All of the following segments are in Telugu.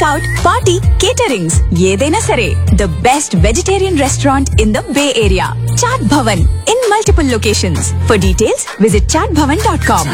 అవుట్ పార్టీ కేటరింగ్స్ ఏదైనా సరే the best vegetarian restaurant in the bay area Chaat Bhavan in multiple locations for details visit Chaat Bhavan dot com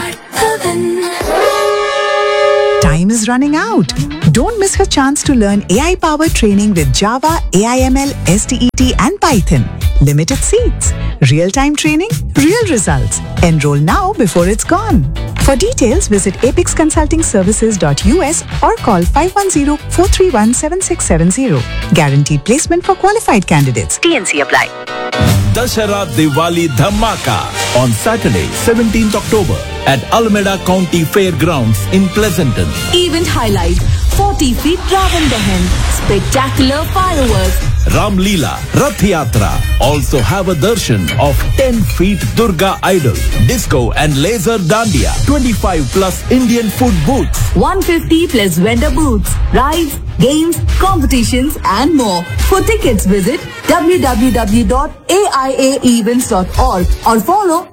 Time is running out. Don't miss her chance to learn AI powered training with Java, AIML, STET, and Python. Limited seats. Real time training, real results. Enroll now before it's gone. For details, visit apexconsultingservices.us or call 510 431 7670. Guaranteed placement for qualified candidates. TNC apply. Dashara Diwali Dhamaka on Saturday, 17th October at Alameda County Fairgrounds in Pleasanton. Event highlight 40 feet Ravan Dahan. Spectacular fireworks. Ram Leela, Rath Yatra. Also have a darshan of 10 feet Durga idol, disco and laser dandiya. 25 plus Indian food booths. 150 plus vendor booths, rides, games, competitions, and more. For tickets, visit www.aiaevents.org or follow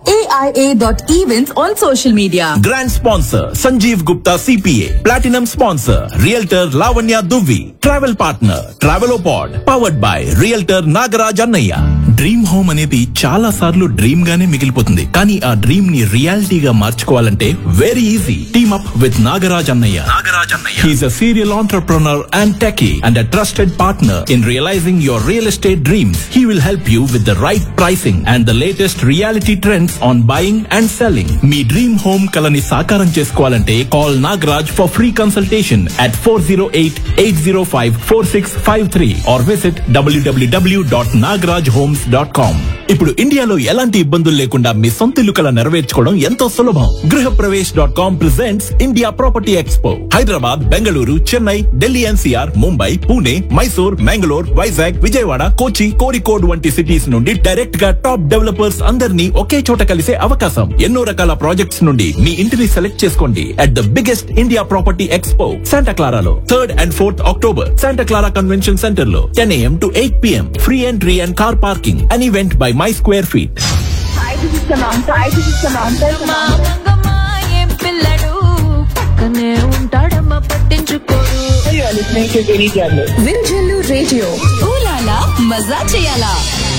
aia.events on social media. Grand sponsor Sanjeev Gupta CPA. Platinum sponsor Realtor Lavanya Duvi. Travel partner Travelopod. Powered by Realtor Nagaraj Annaya. Dream home అనేది చాలా సార్లు డ్రీమ్ గానే మిగిలిపోతుంది కానీ ఆ డ్రీమ్ ని రియాలిటీగా మార్చుకోవాలంటే very easy team up with Nagaraj Annaya Nagaraj Annaya he's a serial entrepreneur and techie and a trusted partner in realising your real estate dreams he will help you with the right pricing and the latest reality trends on buying and selling మీ డ్రీమ్ హోమ్ కలని సాకారం చేసుకోవాలంటే call Nagaraj for free consultation at four zero eight eight zero five four six five three are visit WWW dot Nagaraj homes dot com ఇప్పుడు ఇండియాలో ఎలాంటి ఇబ్బందులు లేకుండా మీ సొంత ఇల్లు కల నెరవేర్చుకోవడం ఎంతో సులభం Griha Pravesh dot com presents India property expo Hyderabad Bengaluru Chennai Delhi NCR Mumbai Pune Mysore Mangalore Vizag Vijayawada Kochi Kozhikode వంటి సిటీస్ నుండి డైరెక్ట్ గా టాప్ డెవలపర్స్ అందరినీ ఒకే చోట కలిసే అవకాశం ఎన్నో రకాల ప్రాజెక్ట్స్ నుండి మీ ఇంటిని సెలెక్ట్ చేసుకోండి at the biggest India property expo Santa క్లారాలో third and fourth October Santa Clara convention centre లో ten AM to eight PM free entry and car parking an event by my square feet Hi, this is Samantha. Hi, this is Samantha. Mangamma ఏం పిల్లడు పక్కనే ఉంటాడమ్మ పట్టించుకోడు You are listening to Vinny Jallu. Vinjallu radio ఊలాలా మజా చేయాలా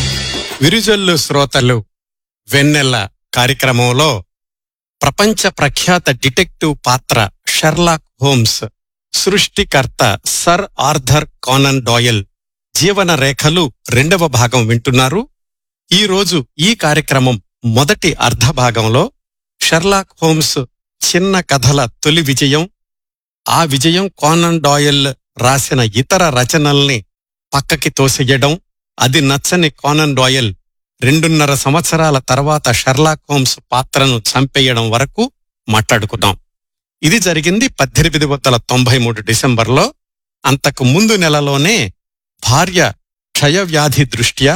విరుజల్లు శ్రోతలు వెన్నెల కార్యక్రమంలో ప్రపంచ ప్రఖ్యాత డిటెక్టివ్ పాత్ర షెర్లాక్ హోమ్స్ సృష్టికర్త సర్ ఆర్థర్ కానన్ డాయల్ జీవన రేఖలు రెండవ భాగం వింటున్నారు ఈ రోజు ఈ కార్యక్రమం మొదటి అర్ధ భాగంలో షెర్లాక్ హోమ్స్ చిన్న కథల తొలి విజయం ఆ విజయం కానన్ డాయల్ రాసిన ఇతర రచనల్ని పక్కకి తోసేయడం అది నచ్చని కానన్ డాయల్ రెండున్నర సంవత్సరాల తర్వాత షెర్లాక్ హోమ్స్ పాత్రను చంపేయడం వరకు మాట్లాడుకున్నాం ఇది జరిగింది పద్దెనిమిది వందల తొంభై మూడు డిసెంబర్లో అంతకు ముందు నెలలోనే భార్య క్షయవ్యాధి దృష్ట్యా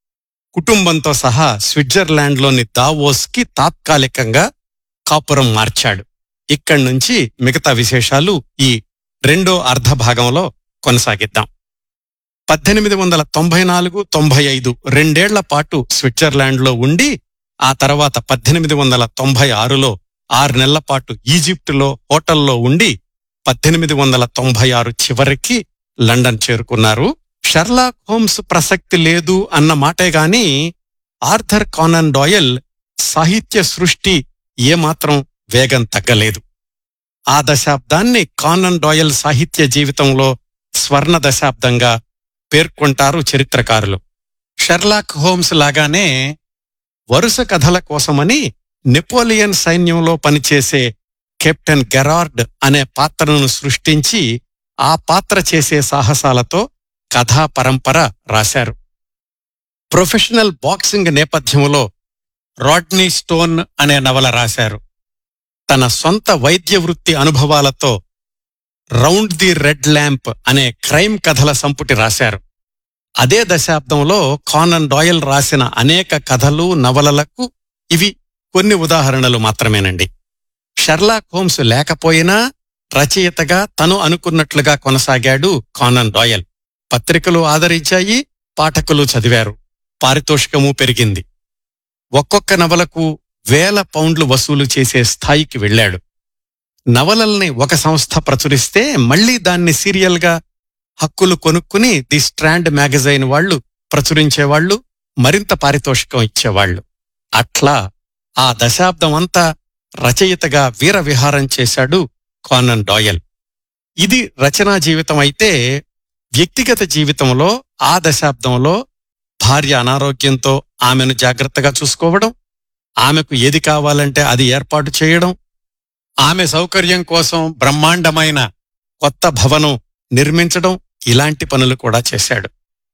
కుటుంబంతో సహా స్విట్జర్లాండ్లోని దావోస్కి తాత్కాలికంగా కాపురం మార్చాడు ఇక్కడి నుంచి మిగతా విశేషాలు ఈ రెండో అర్ధ భాగంలో కొనసాగిద్దాం పద్దెనిమిది వందల తొంభై నాలుగు తొంభై ఐదు రెండేళ్ల పాటు స్విట్జర్లాండ్లో ఉండి ఆ తర్వాత పద్దెనిమిది వందల తొంభై ఆరులో ఆరు నెలల పాటు ఈజిప్టులో హోటల్లో ఉండి పద్దెనిమిది వందల తొంభై ఆరు చివరికి లండన్ చేరుకున్నారు షర్లాక్ హోమ్స్ ప్రసక్తి లేదు అన్న మాటే గాని ఆర్థర్ కానన్ డాయల్ సాహిత్య సృష్టి ఏమాత్రం వేగం తగ్గలేదు ఆ దశాబ్దాన్ని కానన్ డాయల్ సాహిత్య జీవితంలో స్వర్ణ దశాబ్దంగా పేర్కొంటారు చరిత్రకారులు షెర్లాక్ హోమ్స్ లాగానే వరుస కథల కోసమని నెపోలియన్ సైన్యంలో పనిచేసే కెప్టెన్ గెరార్డ్ అనే పాత్రను సృష్టించి ఆ పాత్ర చేసే సాహసాలతో కథా పరంపర రాశారు ప్రొఫెషనల్ బాక్సింగ్ నేపథ్యంలో రాడ్నీ స్టోన్ అనే నవల రాశారు తన సొంత వైద్య వృత్తి అనుభవాలతో రౌండ్ ది రెడ్ ల్యాంప్ అనే క్రైమ్ కథల సంపుటి రాశారు అదే దశాబ్దంలో కానన్ డాయల్ రాసిన అనేక కథలు నవలలకు ఇవి కొన్ని ఉదాహరణలు మాత్రమేనండి షెర్లాక్ హోమ్స్ లేకపోయినా రచయితగా తను అనుకున్నట్లుగా కొనసాగాడు కానన్ డాయల్ పత్రికలు ఆదరించాయి పాఠకులు చదివారు పారితోషికము పెరిగింది ఒక్కొక్క నవలకు వేల పౌండ్లు వసూలు చేసే స్థాయికి వెళ్ళాడు నవలల్ని ఒక సంస్థ ప్రచురిస్తే మళ్ళీ దాన్ని సీరియల్గా హక్కులు కొనుక్కుని ది స్ట్రాండ్ మ్యాగజైన్ వాళ్ళు ప్రచురించేవాళ్లు మరింత పారితోషికం ఇచ్చేవాళ్లు అట్లా ఆ దశాబ్దం అంతా రచయితగా వీర విహారం చేశాడు కానన్ డాయల్ ఇది రచనా జీవితం అయితే వ్యక్తిగత జీవితంలో ఆ దశాబ్దంలో భార్య అనారోగ్యంతో ఆమెను జాగ్రత్తగా చూసుకోవడం ఆమెకు ఏది కావాలంటే అది ఏర్పాటు చేయడం ఆమె సౌకర్యం కోసం బ్రహ్మాండమైన కొత్త భవనం నిర్మించడం ఇలాంటి పనులు కూడా చేశాడు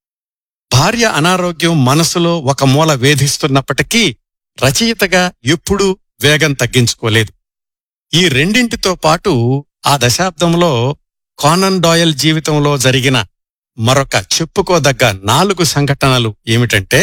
భార్య అనారోగ్యం మనసులో ఒక మూల వేధిస్తున్నప్పటికీ రచయితగా ఎప్పుడూ వేగం తగ్గించుకోలేదు ఈ రెండింటితో పాటు ఆ దశాబ్దంలో కానన్ డాయల్ జీవితంలో జరిగిన మరొక చెప్పుకోదగ్గ నాలుగు సంఘటనలు ఏమిటంటే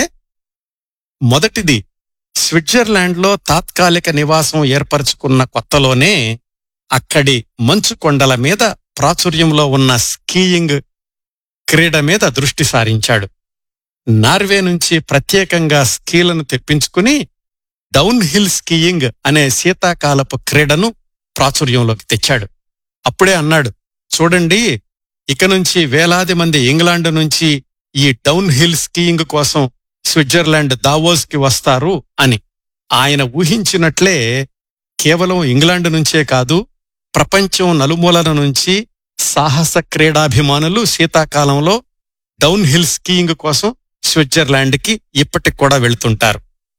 మొదటిది స్విట్జర్లాండ్లో తాత్కాలిక నివాసం ఏర్పరచుకున్న కొత్తలోనే అక్కడి మంచు కొండల మీద ప్రాచుర్యంలో ఉన్న స్కీయింగ్ క్రీడ మీద దృష్టి సారించాడు నార్వే నుంచి ప్రత్యేకంగా స్కీలను తెప్పించుకుని డౌన్ హిల్ స్కీయింగ్ అనే శీతాకాలపు క్రీడను ప్రాచుర్యంలోకి తెచ్చాడు అప్పుడే అన్నాడు చూడండి ఇక నుంచి వేలాది మంది ఇంగ్లాండ్ నుంచి ఈ డౌన్ హిల్ స్కీయింగ్ కోసం స్విట్జర్లాండ్ దావోస్కి వస్తారు అని ఆయన ఊహించినట్లే కేవలం ఇంగ్లాండ్ నుంచే కాదు ప్రపంచం నలుమూలల నుంచి సాహస క్రీడాభిమానులు శీతాకాలంలో డౌన్ హిల్ స్కీయింగ్ కోసం స్విట్జర్లాండ్కి ఇప్పటికి కూడా వెళ్తుంటారు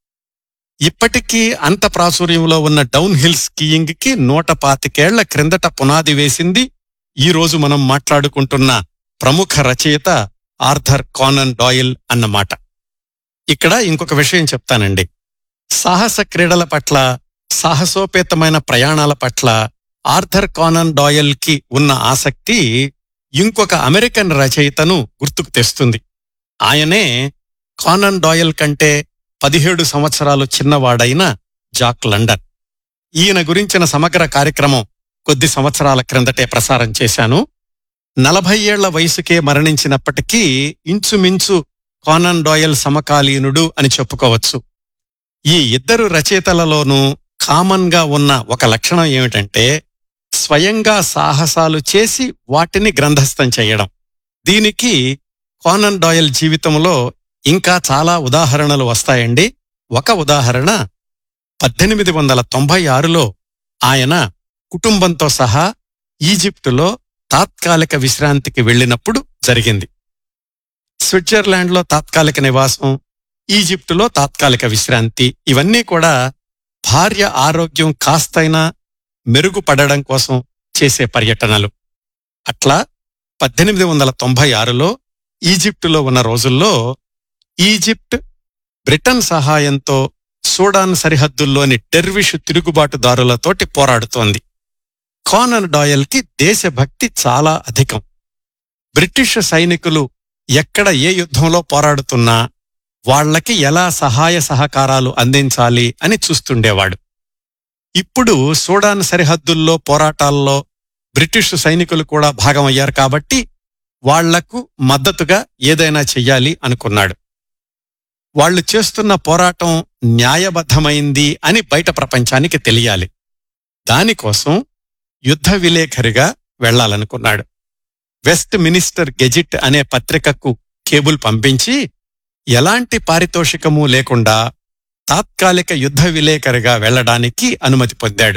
ఇప్పటికీ అంత ప్రాచుర్యంలో ఉన్న డౌన్ హిల్ స్కీయింగ్ కి నూట పాతికేళ్ల క్రిందట పునాది వేసింది ఈ రోజు మనం మాట్లాడుకుంటున్న ప్రముఖ రచయిత ఆర్థర్ కానన్ డాయిల్ అన్నమాట ఇక్కడ ఇంకొక విషయం చెప్తానండి సాహస క్రీడల పట్ల సాహసోపేతమైన ప్రయాణాల పట్ల ఆర్థర్ కానన్ డాయల్ కి ఉన్న ఆసక్తి ఇంకొక అమెరికన్ రచయితను గుర్తుకు తెస్తుంది ఆయనే కానన్ డాయల్ కంటే పదిహేడు సంవత్సరాలు చిన్నవాడైన జాక్ లండన్ ఈయన గురించిన సమగ్ర కార్యక్రమం కొద్ది సంవత్సరాల క్రిందటే ప్రసారం చేశాను నలభై ఏళ్ల వయసుకే మరణించినప్పటికీ ఇంచుమించు కానన్ డాయల్ సమకాలీనుడు అని చెప్పుకోవచ్చు ఈ ఇద్దరు రచయితలలోనూ కామన్ గా ఉన్న ఒక లక్షణం ఏమిటంటే స్వయంగా సాహసాలు చేసి వాటిని గ్రంథస్థం చేయడం దీనికి కానన్ డాయల్ జీవితంలో ఇంకా చాలా ఉదాహరణలు వస్తాయండి ఒక ఉదాహరణ పద్దెనిమిది వందల తొంభై ఆరులో ఆయన కుటుంబంతో సహా ఈజిప్టులో తాత్కాలిక విశ్రాంతికి వెళ్ళినప్పుడు జరిగింది స్విట్జర్లాండ్లో తాత్కాలిక నివాసం ఈజిప్టులో తాత్కాలిక విశ్రాంతి ఇవన్నీ కూడా భార్య ఆరోగ్యం కాస్తైనా మెరుగుపడడం కోసం చేసే పర్యటనలు అట్లా పద్దెనిమిది వందల తొంభై ఆరులో ఈజిప్టులో ఉన్న రోజుల్లో ఈజిప్ట్ బ్రిటన్ సహాయంతో సూడాన్ సరిహద్దుల్లోని డెర్విష్ తిరుగుబాటుదారులతోటి పోరాడుతోంది కానన్ డాయల్కి దేశభక్తి చాలా అధికం బ్రిటిష్ సైనికులు ఎక్కడ ఏ యుద్ధంలో పోరాడుతున్నా వాళ్లకి ఎలా సహాయ సహకారాలు అందించాలి అని చూస్తుండేవాడు ఇప్పుడు సూడాన్ సరిహద్దుల్లో పోరాటాల్లో బ్రిటిష్ సైనికులు కూడా భాగమయ్యారు కాబట్టి వాళ్లకు మద్దతుగా ఏదైనా చెయ్యాలి అనుకున్నాడు వాళ్ళు చేస్తున్న పోరాటం న్యాయబద్ధమైంది అని బయట ప్రపంచానికి తెలియాలి దానికోసం యుద్ధ విలేఖరిగా వెళ్లాలనుకున్నాడు వెస్ట్ మినిస్టర్ గెజిట్ అనే పత్రికకు కేబుల్ పంపించి ఎలాంటి పారితోషికమూ లేకుండా తాత్కాలిక యుద్ధ విలేకరిగా వెళ్లడానికి అనుమతి పొందాడు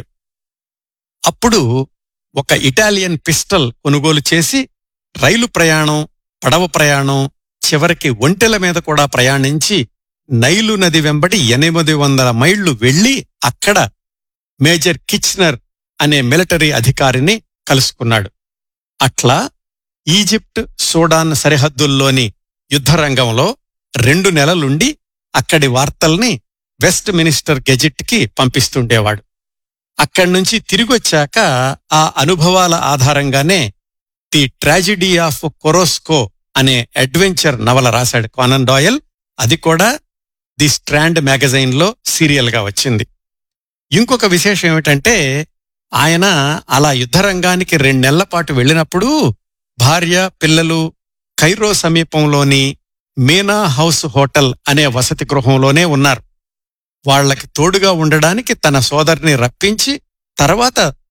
అప్పుడు ఒక ఇటాలియన్ పిస్టల్ కొనుగోలు చేసి రైలు ప్రయాణం పడవ ప్రయాణం చివరికి ఒంటెల మీద కూడా ప్రయాణించి నైలు నది వెంబడి ఎనిమిది వందల మైళ్లు వెళ్లి అక్కడ మేజర్ కిచ్నర్ అనే మిలిటరీ అధికారిని కలుసుకున్నాడు అట్లా ఈజిప్ట్ సూడాన్ సరిహద్దుల్లోని యుద్ధరంగంలో రెండు నెలలుండి అక్కడి వార్తల్ని వెస్ట్ మినిస్టర్ గెజిట్కి పంపిస్తుండేవాడు అక్కడి నుంచి తిరిగొచ్చాక ఆ అనుభవాల ఆధారంగానే ది ట్రాజిడీ ఆఫ్ కొరోస్కో అనే అడ్వెంచర్ నవల రాశాడు కానన్ డాయల్ అది కూడా ది స్ట్రాండ్ మ్యాగజైన్ లో సీరియల్ గా వచ్చింది ఇంకొక విశేషం ఏమిటంటే ఆయన అలా యుద్ధరంగానికి రెండెళ్ల పాటు వెళ్ళినప్పుడు భార్య పిల్లలు కైరో సమీపంలోని మీనా హౌస్ హోటల్ అనే వసతి గృహంలోనే ఉన్నారు వాళ్లకి తోడుగా ఉండడానికి తన సోదరిని రప్పించి తర్వాత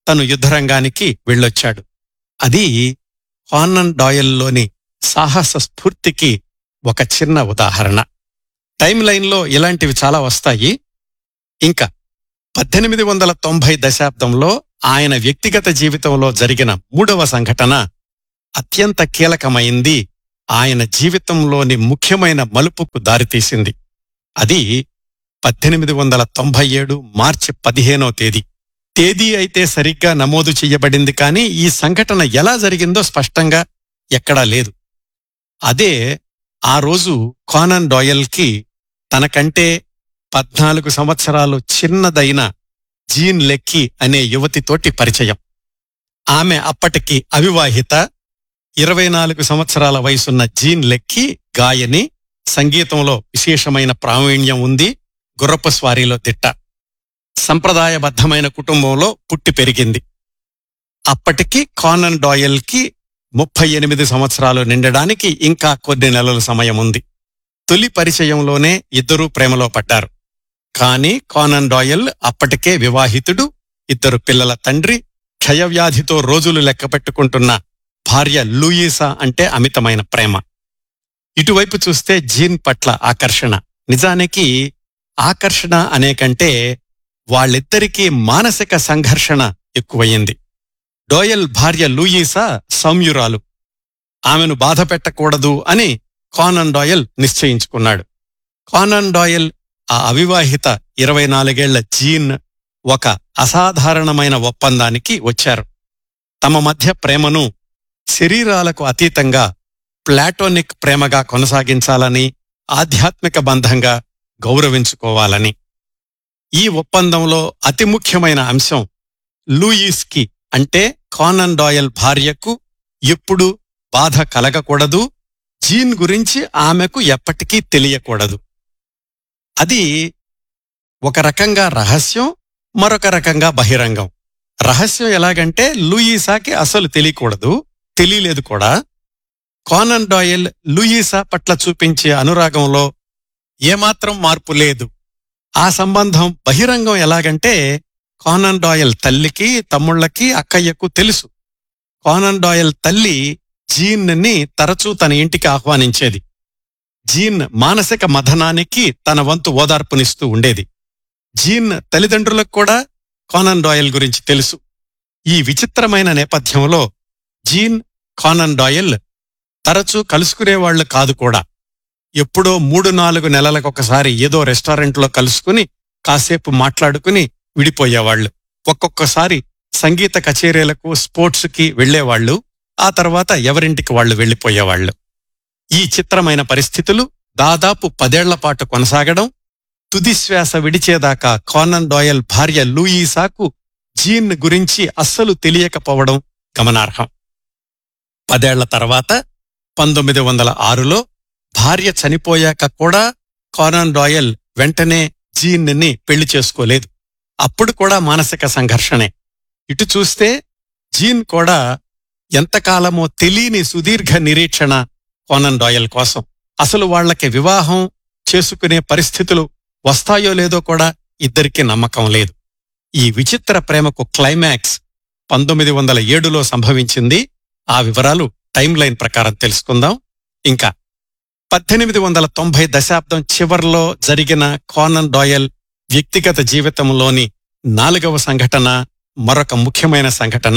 తను యుద్ధరంగానికి వెళ్ళొచ్చాడు అది కానన్ డాయల్లోని సాహస స్ఫూర్తికి ఒక చిన్న ఉదాహరణ టైం లైన్లో ఇలాంటివి చాలా వస్తాయి ఇంకా పద్దెనిమిది వందల తొంభై దశాబ్దంలో ఆయన వ్యక్తిగత జీవితంలో జరిగిన మూడవ సంఘటన అత్యంత కీలకమైంది ఆయన జీవితంలోని ముఖ్యమైన మలుపుకు దారితీసింది అది పద్దెనిమిది వందల తొంభై ఏడు మార్చి పదిహేనో తేదీ తేదీ అయితే సరిగ్గా నమోదు చెయ్యబడింది కానీ ఈ సంఘటన ఎలా జరిగిందో స్పష్టంగా ఎక్కడా లేదు అదే ఆ రోజు కానన్ డాయల్కి తనకంటే పద్నాలుగు సంవత్సరాలు చిన్నదైన జీన్ లెక్కి అనే యువతితోటి పరిచయం ఆమె అప్పటికి అవివాహిత ఇరవై నాలుగు సంవత్సరాల వయసున్న జీన్ లెక్కి గాయని సంగీతంలో విశేషమైన ప్రావీణ్యం ఉంది గుర్రపు స్వారీలో తిట్ట సంప్రదాయబద్ధమైన కుటుంబంలో పుట్టి పెరిగింది అప్పటికి కానన్ డాయల్కి ముప్పై ఎనిమిది సంవత్సరాలు నిండడానికి ఇంకా కొన్ని నెలల సమయం ఉంది తొలి పరిచయంలోనే ఇద్దరూ ప్రేమలో పడ్డారు కాని కానన్ డాయల్ అప్పటికే వివాహితుడు ఇద్దరు పిల్లల తండ్రి క్షయవ్యాధితో రోజులు లెక్కపెట్టుకుంటున్న భార్య లూయిసా అంటే అమితమైన ప్రేమ ఇటువైపు చూస్తే జీన్ పట్ల ఆకర్షణ నిజానికి ఆకర్షణ అనే కంటే వాళ్ళిద్దరికీ మానసిక సంఘర్షణ ఎక్కువయింది డోయల్ భార్య లూయిసా సౌమ్యురాలు ఆమెను బాధ పెట్టకూడదు అని కానన్ డాయల్ నిశ్చయించుకున్నాడు కానన్ డాయల్ ఆ అవివాహిత ఇరవై నాలుగేళ్ల జీన్ ఒక అసాధారణమైన ఒప్పందానికి వచ్చారు తమ మధ్య ప్రేమను శరీరాలకు అతీతంగా ప్లాటోనిక్ ప్రేమగా కొనసాగించాలని ఆధ్యాత్మిక బంధంగా గౌరవించుకోవాలని ఈ ఒప్పందంలో అతి ముఖ్యమైన అంశం లూయిస్కి అంటే కానన్ డాయల్ భార్యకు ఎప్పుడు బాధ కలగకూడదు జీన్ గురించి ఆమెకు ఎప్పటికీ తెలియకూడదు అది ఒక రకంగా రహస్యం మరొక రకంగా బహిరంగం రహస్యం ఎలాగంటే లూయిసాకి అసలు తెలియకూడదు తెలియలేదు కూడా కానన్ డాయల్ లూయిసా పట్ల చూపించే అనురాగంలో ఏమాత్రం మార్పు లేదు ఆ సంబంధం బహిరంగం ఎలాగంటే కానన్ డాయల్ తల్లికి తమ్ముళ్ళకి అక్కయ్యకు తెలుసు కానన్ డాయల్ తల్లి జీన్ని తరచూ తన ఇంటికి ఆహ్వానించేది జీన్ మానసిక మథనానికి తన వంతు ఓదార్పునిస్తూ ఉండేది జీన్ తల్లిదండ్రులకు కూడా కానన్ డాయల్ గురించి తెలుసు ఈ విచిత్రమైన నేపథ్యంలో జీన్ కానన్ డాయల్ తరచూ కలుసుకునేవాళ్లు కాదు కూడా ఎప్పుడో మూడు నాలుగు నెలలకొకసారి ఏదో రెస్టారెంట్లో కలుసుకుని కాసేపు మాట్లాడుకుని విడిపోయేవాళ్లు ఒక్కొక్కసారి సంగీత కచేరీలకు స్పోర్ట్స్కి వెళ్లేవాళ్లు ఆ తర్వాత ఎవరింటికి వాళ్లు వెళ్లిపోయేవాళ్లు ఈ చిత్రమైన పరిస్థితులు దాదాపు పదేళ్ల పాటు కొనసాగడం తుదిశ్వాస విడిచేదాకా కానన్ డాయల్ భార్య లూయిసాకు జీన్ గురించి అస్సలు తెలియకపోవడం గమనార్హం పదేళ్ల తర్వాత పంతొమ్మిది వందల ఆరులో భార్య చనిపోయాక కూడా కానన్ డాయల్ వెంటనే జీన్ని పెళ్లి చేసుకోలేదు అప్పుడు కూడా మానసిక సంఘర్షణే ఇటు చూస్తే జీన్ కూడా ఎంతకాలమో తెలియని సుదీర్ఘ నిరీక్షణ కోనన్ డాయల్ కోసం అసలు వాళ్ళకి వివాహం చేసుకునే పరిస్థితులు వస్తాయో లేదో కూడా ఇద్దరికీ నమ్మకం లేదు ఈ విచిత్ర ప్రేమకు క్లైమాక్స్ పంతొమ్మిది వందల ఏడులో సంభవించింది ఆ వివరాలు టైం లైన్ ప్రకారం తెలుసుకుందాం ఇంకా పద్దెనిమిది వందల తొంభై దశాబ్దం చివర్లో జరిగిన కానన్ డాయల్ వ్యక్తిగత జీవితంలోని నాలుగవ సంఘటన మరొక ముఖ్యమైన సంఘటన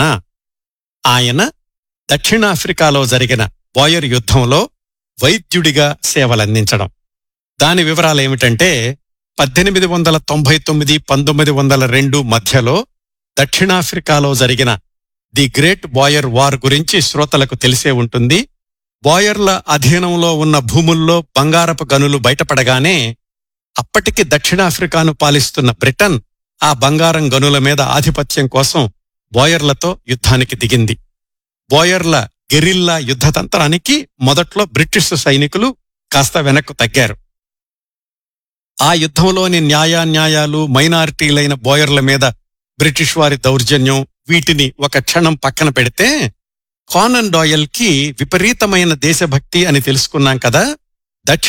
ఆయన దక్షిణాఫ్రికాలో జరిగిన బాయర్ యుద్ధంలో వైద్యుడిగా సేవలందించడం దాని వివరాలేమిటంటే పద్దెనిమిది వందల తొంభై తొమ్మిది పంతొమ్మిది వందల రెండు మధ్యలో దక్షిణాఫ్రికాలో జరిగిన ది గ్రేట్ బాయర్ వార్ గురించి శ్రోతలకు తెలిసే ఉంటుంది బాయర్ల అధీనంలో ఉన్న భూముల్లో బంగారపు గనులు బయటపడగానే అప్పటికి దక్షిణాఫ్రికాను పాలిస్తున్న బ్రిటన్ ఆ బంగారం గనుల మీద ఆధిపత్యం కోసం బోయర్లతో యుద్ధానికి దిగింది బోయర్ల గెరిల్లా యుద్ధతంత్రానికి మొదట్లో బ్రిటిష్ సైనికులు కాస్త వెనక్కు తగ్గారు ఆ యుద్ధంలోని న్యాయాన్యాయాలు మైనారిటీలైన బోయర్ల మీద బ్రిటిష్ వారి దౌర్జన్యం వీటిని ఒక క్షణం పక్కన పెడితే కానన్ డాయల్ కి విపరీతమైన దేశభక్తి అని తెలుసుకున్నాం కదా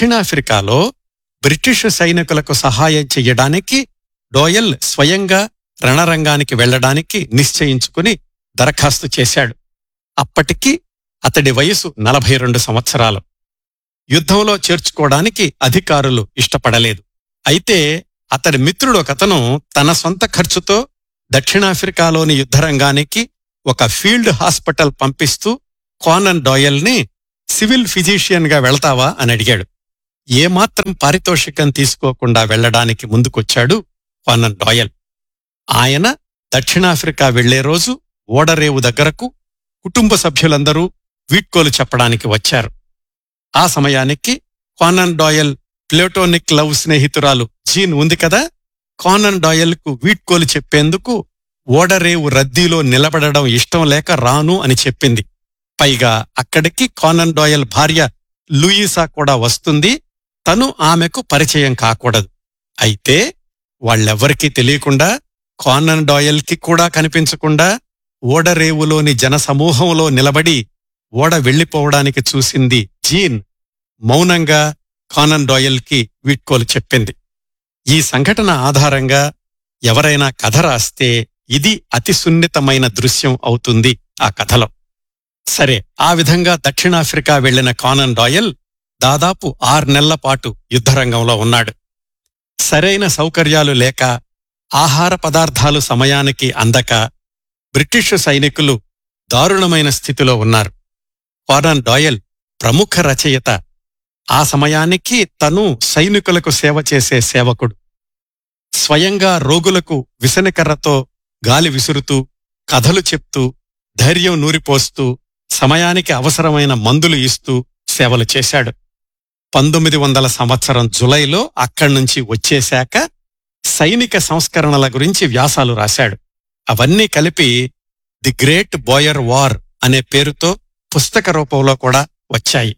దక్షిణాఫ్రికాలో బ్రిటిష్ సైనికులకు సహాయం చెయ్యడానికి డోయల్ స్వయంగా రణరంగానికి వెళ్ళడానికి నిశ్చయించుకుని దరఖాస్తు చేశాడు అప్పటికి అతడి వయసు నలభై రెండు సంవత్సరాలు యుద్ధంలో చేర్చుకోవడానికి అధికారులు ఇష్టపడలేదు అయితే అతడి మిత్రుడు ఒకతను తన సొంత ఖర్చుతో దక్షిణాఫ్రికాలోని యుద్ధరంగానికి ఒక ఫీల్డ్ హాస్పిటల్ పంపిస్తూ కానన్ డాయల్ని సివిల్ ఫిజీషియన్ గా వెళతావా అని అడిగాడు ఏమాత్రం పారితోషికం తీసుకోకుండా వెళ్లడానికి ముందుకొచ్చాడు కానన్ డాయల్ ఆయన దక్షిణాఫ్రికా వెళ్లే రోజు ఓడరేవు దగ్గరకు కుటుంబ సభ్యులందరూ వీడ్కోలు చెప్పడానికి వచ్చారు ఆ సమయానికి కానన్ డాయల్ ప్లేటోనిక్ లవ్ స్నేహితురాలు జీన్ ఉంది కదా కానన్ డాయల్ కు వీడ్కోలు చెప్పేందుకు ఓడరేవు రద్దీలో నిలబడడం ఇష్టం లేక రాను అని చెప్పింది పైగా అక్కడికి కానన్ డాయల్ భార్య లూయిసా కూడా వస్తుంది తను ఆమెకు పరిచయం కాకూడదు అయితే వాళ్ళెవ్వరికీ తెలియకుండా కానన్ డాయల్ కి కూడా కనిపించకుండా ఓడరేవులోని జనసమూహంలో నిలబడి ఓడ వెళ్లిపోవడానికి చూసింది జీన్ మౌనంగా కానన్ డాయల్ కి వీడ్కోలు చెప్పింది ఈ సంఘటన ఆధారంగా ఎవరైనా కథ రాస్తే ఇది అతి సున్నితమైన దృశ్యం అవుతుంది ఆ కథలో సరే ఆ విధంగా దక్షిణాఫ్రికా వెళ్లిన కానన్ డాయల్ దాదాపు ఆరు నెలల పాటు యుద్ధరంగంలో ఉన్నాడు సరైన సౌకర్యాలు లేక ఆహార పదార్థాలు సమయానికి అందక బ్రిటిష్ సైనికులు దారుణమైన స్థితిలో ఉన్నారు కానన్ డాయల్ ప్రముఖ రచయిత ఆ సమయానికి తను సైనికులకు సేవ చేసే సేవకుడు స్వయంగా రోగులకు విసనకర్రతో గాలి విసురుతూ కథలు చెప్తూ ధైర్యం నూరిపోస్తూ సమయానికి అవసరమైన మందులు ఇస్తూ సేవలు చేశాడు పంతొమ్మిది వందల సంవత్సరం జులైలో అక్కడి నుంచి వచ్చేశాక సైనిక సంస్కరణల గురించి వ్యాసాలు రాశాడు అవన్నీ కలిపి ది గ్రేట్ బోయర్ వార్ అనే పేరుతో పుస్తక రూపంలో కూడా వచ్చాయి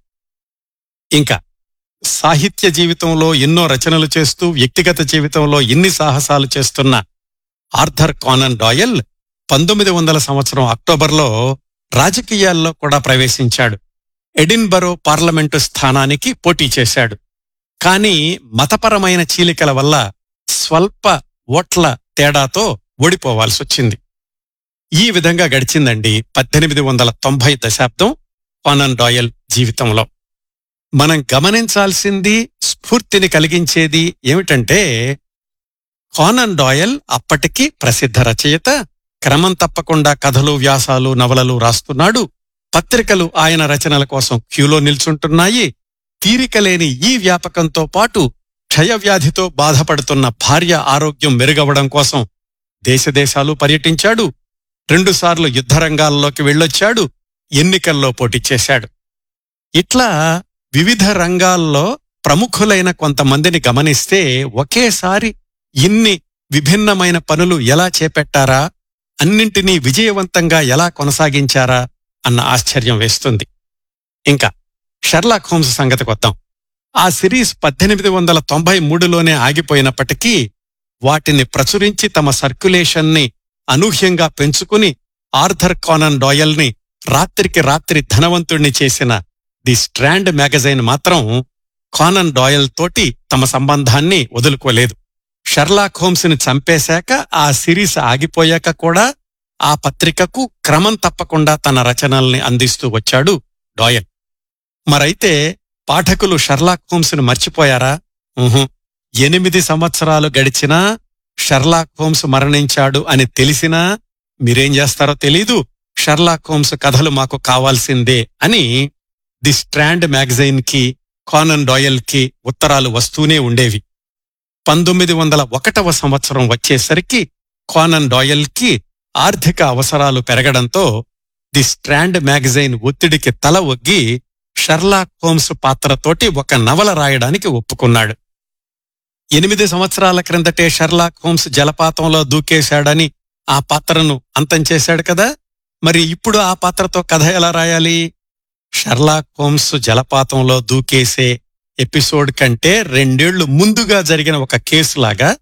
ఇంకా సాహిత్య జీవితంలో ఎన్నో రచనలు చేస్తూ వ్యక్తిగత జీవితంలో ఎన్ని సాహసాలు చేస్తున్న ఆర్థర్ కానన్ డాయల్ పంతొమ్మిది వందల సంవత్సరం అక్టోబర్లో రాజకీయాల్లో కూడా ప్రవేశించాడు ఎడిన్బరో పార్లమెంటు స్థానానికి పోటీ చేశాడు కానీ మతపరమైన చీలికల వల్ల స్వల్ప ఓట్ల తేడాతో ఓడిపోవాల్సొచ్చింది ఈ విధంగా గడిచిందండి పద్దెనిమిది వందల తొంభై దశాబ్దం కానన్ డాయల్ జీవితంలో మనం గమనించాల్సింది స్ఫూర్తిని కలిగించేది ఏమిటంటే కానన్ డాయల్ అప్పటికి ప్రసిద్ధ రచయిత క్రమం తప్పకుండా కథలు వ్యాసాలు నవలలు రాస్తున్నాడు పత్రికలు ఆయన రచనల కోసం క్యూలో నిల్చుంటున్నాయి తీరికలేని ఈ వ్యాపకంతో పాటు క్షయవ్యాధితో బాధపడుతున్న భార్య ఆరోగ్యం మెరుగవడం కోసం దేశదేశాలు పర్యటించాడు రెండుసార్లు యుద్ధరంగాల్లోకి వెళ్ళొచ్చాడు ఎన్నికల్లో పోటీ చేశాడు ఇట్లా వివిధ రంగాల్లో ప్రముఖులైన కొంతమందిని గమనిస్తే ఒకేసారి ఇన్ని విభిన్నమైన పనులు ఎలా చేపట్టారా అన్నింటినీ విజయవంతంగా ఎలా కొనసాగించారా అన్న ఆశ్చర్యం వేస్తుంది ఇంకా షెర్లాక్ హోమ్స్ సంగతికొద్దాం ఆ సిరీస్ పద్దెనిమిది వందల తొంభై మూడులోనే ఆగిపోయినప్పటికీ వాటిని ప్రచురించి తమ సర్క్యులేషన్ని అనూహ్యంగా పెంచుకుని ఆర్థర్ కానన్ డాయల్ని రాత్రికి రాత్రి ధనవంతుణ్ణి చేసిన ది స్ట్రాండ్ మ్యాగజైన్ మాత్రం కానన్ డాయల్ తోటి తమ సంబంధాన్ని వదులుకోలేదు షర్లాక్ హోమ్స్ ని చంపేశాక ఆ సిరీస్ ఆగిపోయాక కూడా ఆ పత్రికకు క్రమం తప్పకుండా తన రచనల్ని అందిస్తూ వచ్చాడు డాయల్ మరైతే పాఠకులు షర్లాక్ హోమ్స్ ని మర్చిపోయారా ఊహు ఎనిమిది సంవత్సరాలు గడిచినా షర్లాక్ హోమ్స్ మరణించాడు అని తెలిసినా మీరేం చేస్తారో తెలీదు షర్లాక్ హోమ్స్ కథలు మాకు కావాల్సిందే అని ది స్ట్రాండ్ మ్యాగజైన్ కి కానన్ డాయల్ కి ఉత్తరాలు వస్తూనే ఉండేవి పంతొమ్మిది వందల ఒకటవ సంవత్సరం వచ్చేసరికి కానన్ డాయల్ కి ఆర్థిక అవసరాలు పెరగడంతో ది స్ట్రాండ్ మ్యాగజైన్ ఒత్తిడికి తల ఒగ్గి షర్లాక్ హోమ్స్ పాత్రతోటి ఒక నవల రాయడానికి ఒప్పుకున్నాడు ఎనిమిది సంవత్సరాల క్రిందటే షర్లాక్ హోమ్స్ జలపాతంలో దూకేశాడని ఆ పాత్రను అంతం చేశాడు కదా మరి ఇప్పుడు ఆ పాత్రతో కథ ఎలా రాయాలి షర్లాక్ హోమ్స్ జలపాతంలో దూకేసే ఎపిసోడ్ కంటే రెండేళ్లు ముందుగా జరిగిన ఒక కేసులాగా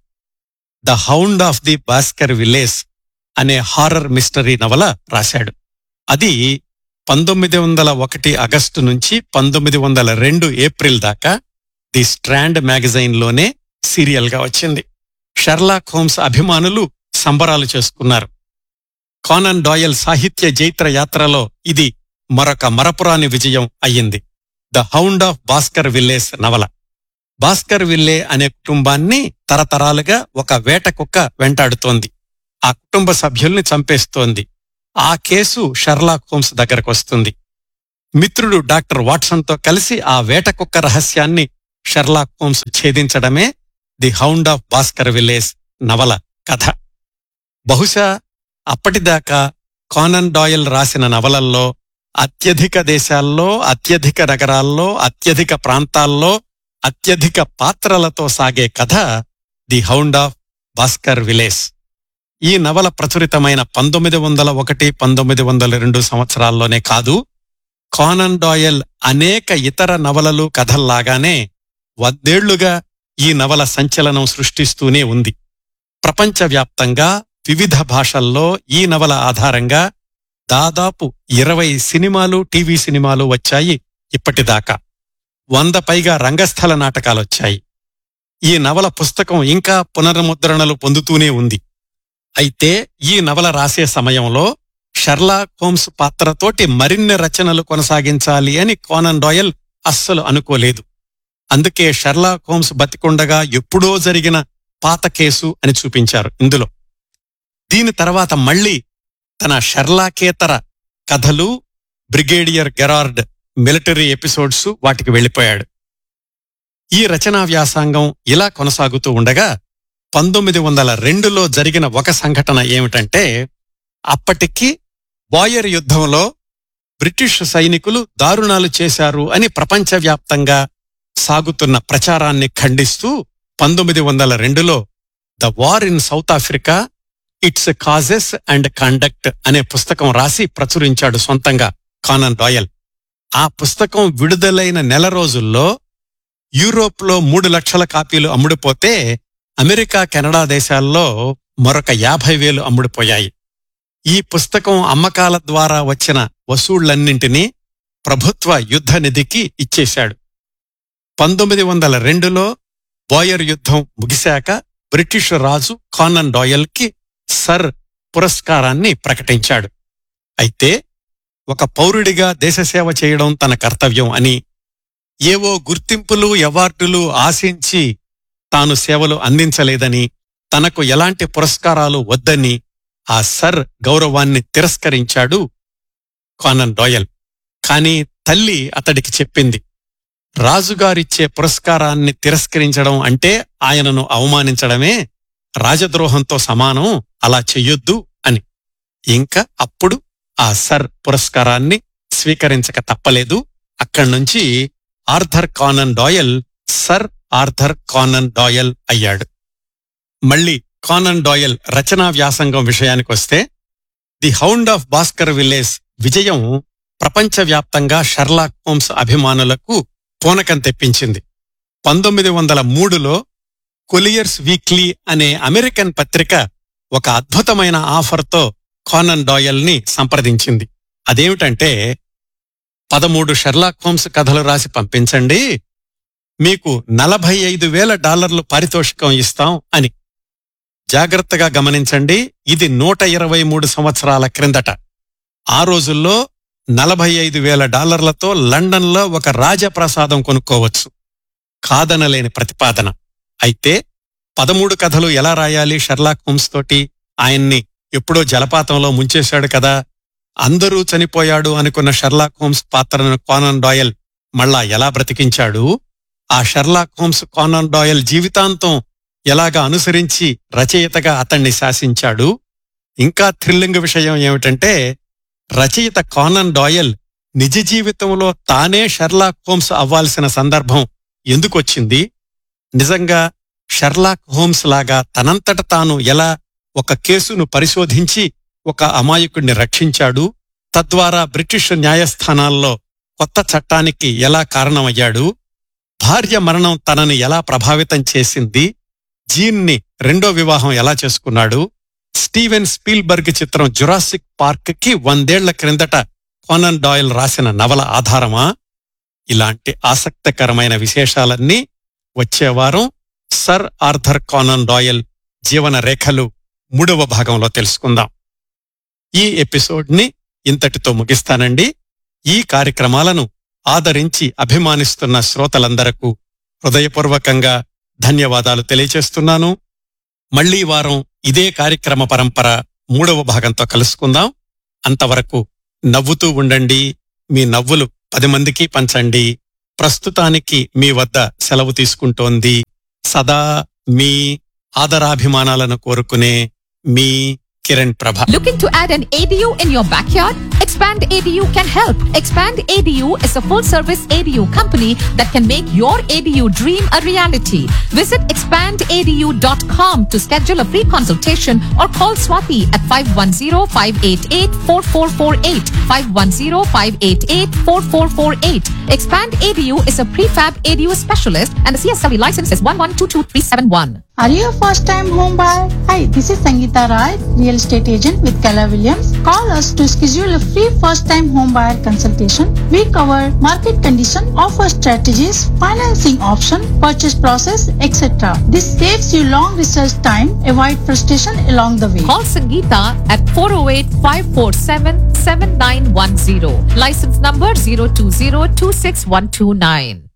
The Hound of the Baskervilles అనే హారర్ మిస్టరీ నవల రాశాడు అది పంతొమ్మిది వందల ఒకటి ఆగస్టు నుంచి పంతొమ్మిది వందల రెండు ఏప్రిల్ దాకా ది స్ట్రాండ్ మ్యాగజైన్లోనే సీరియల్గా వచ్చింది షర్లాక్ హోమ్స్ అభిమానులు సంబరాలు చేసుకున్నారు కానన్ డాయల్ సాహిత్య జైత్ర యాత్రలో ఇది మరొక మరపురాని విజయం అయ్యింది The Hound of Baskervilles నవల భాస్కర్ విల్లే అనే కుటుంబాన్ని తరతరాలుగా ఒక వేట కుక్క వెంటాడుతోంది ఆ కుటుంబ సభ్యుల్ని చంపేస్తోంది ఆ కేసు షర్లాక్ హోమ్స్ దగ్గరకు వస్తుంది మిత్రుడు డాక్టర్ వాట్సన్తో కలిసి ఆ వేట కుక్క రహస్యాన్ని షర్లాక్ హోమ్స్ ఛేదించడమే The Hound of Baskervilles నవల కథ బహుశా అప్పటిదాకా కానన్ డాయల్ రాసిన నవలల్లో అత్యధిక దేశాల్లో అత్యధిక నగరాల్లో అత్యధిక ప్రాంతాల్లో అత్యధిక పాత్రలతో సాగే కథ The Hound of Baskervilles ఈ నవల ప్రచురితమైన పంతొమ్మిది వందల ఒకటి పంతొమ్మిది వందల రెండు సంవత్సరాల్లోనే కాదు కానన్ డాయల్ అనేక ఇతర నవలలు కథల్లాగానే వందేళ్లుగా ఈ నవల సంచలనం సృష్టిస్తూనే ఉంది ప్రపంచవ్యాప్తంగా వివిధ భాషల్లో ఈ నవల ఆధారంగా దాదాపు ఇరవై సినిమాలు టీవీ సినిమాలు వచ్చాయి ఇప్పటిదాకా వంద పైగా రంగస్థల నాటకాలొచ్చాయి ఈ నవల పుస్తకం ఇంకా పునర్ముద్రణలు పొందుతూనే ఉంది అయితే ఈ నవల రాసే సమయంలో షర్లాక్ హోమ్స్ పాత్రతోటి మరిన్ని రచనలు కొనసాగించాలి అని కోనన్ డాయల్ అస్సలు అనుకోలేదు అందుకే షర్లాక్ హోమ్స్ బతికుండగా ఎప్పుడో జరిగిన పాత కేసు అని చూపించారు ఇందులో దీని తర్వాత మళ్ళీ తన షర్లాకేతర కథలు బ్రిగేడియర్ గెరార్డ్ మిలిటరీ ఎపిసోడ్స్ వాటికి వెళ్ళిపోయాడు ఈ రచనా వ్యాసాంగం ఇలా కొనసాగుతూ ఉండగా పంతొమ్మిది వందల రెండులో జరిగిన ఒక సంఘటన ఏమిటంటే అప్పటికి బాయర్ యుద్ధంలో బ్రిటిష్ సైనికులు దారుణాలు చేశారు అని ప్రపంచవ్యాప్తంగా సాగుతున్న ప్రచారాన్ని ఖండిస్తూ పంతొమ్మిది వందల రెండులో The War in South Africa Its Causes and Conduct అనే పుస్తకం రాసి ప్రచురించాడు సొంతంగా కానన్ రాయల్ ఆ పుస్తకం విడుదలైన నెల రోజుల్లో యూరోప్లో మూడు లక్షల కాపీలు అమ్ముడుపోతే అమెరికా కెనడా దేశాల్లో మరొక యాభై వేలు అమ్ముడుపోయాయి ఈ పుస్తకం అమ్మకాల ద్వారా వచ్చిన వసూళ్లన్నింటినీ ప్రభుత్వ యుద్ధ నిధికి ఇచ్చేశాడు పంతొమ్మిది వందల రెండులో బాయర్ యుద్ధం ముగిశాక బ్రిటిష్ రాజు కానన్ డాయల్కి సర్ పురస్కారాన్ని ప్రకటించాడు అయితే ఒక పౌరుడిగా దేశసేవ చేయడం తన కర్తవ్యం అని ఏవో గుర్తింపులు అవార్డులు ఆశించి తాను సేవలు అందించలేదని తనకు ఎలాంటి పురస్కారాలు వద్దని ఆ సర్ గౌరవాన్ని తిరస్కరించాడు కానన్ డాయల్ కాని తల్లి అతడికి చెప్పింది రాజుగారిచ్చే పురస్కారాన్ని తిరస్కరించడం అంటే ఆయనను అవమానించడమే రాజద్రోహంతో సమానం అలా చెయ్యొద్దు అని ఇంకా అప్పుడు ఆ సర్ పురస్కారాన్ని స్వీకరించక తప్పలేదు అక్కడ్నుంచి Arthur Conan Doyle Sir Arthur Conan Doyle అయ్యాడు మళ్ళీ కానన్ డాయల్ రచనా వ్యాసంగం విషయానికొస్తే The Hound of Baskervilles విజయం ప్రపంచవ్యాప్తంగా షర్లాక్ హోమ్స్ అభిమానులకు పూనకం తెప్పించింది పంతొమ్మిది వందల మూడులో కొలియర్స్ వీక్లీ అనే అమెరికన్ పత్రిక ఒక అద్భుతమైన ఆఫర్తో కానన్ డాయల్ ని సంప్రదించింది అదేమిటంటే పదమూడు షెర్లాక్ హోమ్స్ కథలు రాసి పంపించండి మీకు నలభై ఐదు వేల డాలర్లు పారితోషికం ఇస్తాం అని జాగ్రత్తగా గమనించండి ఇది నూట ఇరవై మూడు సంవత్సరాల క్రిందట ఆ రోజుల్లో నలభై ఐదు వేల డాలర్లతో లండన్లో ఒక రాజప్రసాదం కొనుక్కోవచ్చు కాదనలేని ప్రతిపాదన అయితే పదమూడు కథలు ఎలా రాయాలి షర్లాక్ హోమ్స్ తోటి ఆయన్ని ఎప్పుడో జలపాతంలో ముంచేశాడు కదా అందరూ చనిపోయాడు అనుకున్న షర్లాక్ హోమ్స్ పాత్రను కానన్ డాయల్ మళ్ళా ఎలా బ్రతికించాడు ఆ షర్లాక్ హోమ్స్ కానన్ డాయల్ జీవితాంతం ఎలాగా అనుసరించి రచయితగా అతన్ని శాసించాడు ఇంకా థ్రిల్లింగ్ విషయం ఏమిటంటే రచయిత కానన్ డాయల్ నిజ జీవితంలో తానే షెర్లాక్ హోమ్స్ అవ్వాల్సిన సందర్భం ఎందుకొచ్చింది నిజంగా షెర్లాక్ హోమ్స్ లాగా తనంతట తాను ఎలా ఒక కేసును పరిశోధించి ఒక అమాయకుడిని రక్షించాడు తద్వారా బ్రిటిష్ న్యాయస్థానాల్లో కొత్త చట్టానికి ఎలా కారణమయ్యాడు భార్య మరణం తనని ఎలా ప్రభావితం చేసింది జీన్ని రెండో వివాహం ఎలా చేసుకున్నాడు స్టీవెన్ స్పీల్బర్గ్ చిత్రం జురాసిక్ పార్క్ కి వందేళ్ల క్రిందట కోనన్ డాయల్ రాసిన నవల ఆధారమా ఇలాంటి ఆసక్తికరమైన విశేషాలన్నీ వచ్చే వారం సర్ ఆర్థర్ కానన్ డాయల్ జీవన రేఖలు మూడవ భాగంలో తెలుసుకుందాం ఈ ఎపిసోడ్ ని ఇంతటితో ముగిస్తానండి ఈ కార్యక్రమాలను ఆదరించి అభిమానిస్తున్న శ్రోతలందరకు హృదయపూర్వకంగా ధన్యవాదాలు తెలియచేస్తున్నాను మళ్లీ వారం ఇదే కార్యక్రమ పరంపర మూడవ భాగంతో కలుసుకుందాం అంతవరకు నవ్వుతూ ఉండండి మీ నవ్వులు పది మందికి పంచండి ప్రస్తుతానికి మీ వద్ద సెలవు తీసుకుంటోంది సదా మీ ఆదరాభిమానాలను కోరుకునే మీ కిరణ్ ప్రభ Looking to add an ADU in your backyard? Expand ADU can help. Expand ADU is a full service ADU company that can make your ADU dream a reality. Visit expandadu.com to schedule a free consultation or call Swati at 510-588-4448. 510-588-4448. Expand ADU is a prefab ADU specialist and the CSLE license is 1122371. Are you a first time home buyer? Hi, this is Sangeeta Rai, real estate agent with Keller Williams. Call us to schedule a free first time home buyer consultation. We cover market condition, offer strategies, financing option, purchase process, etc. This saves you long research time, avoid frustration along the way. Call Sangeeta at 408-547-7910. License number 020-26129.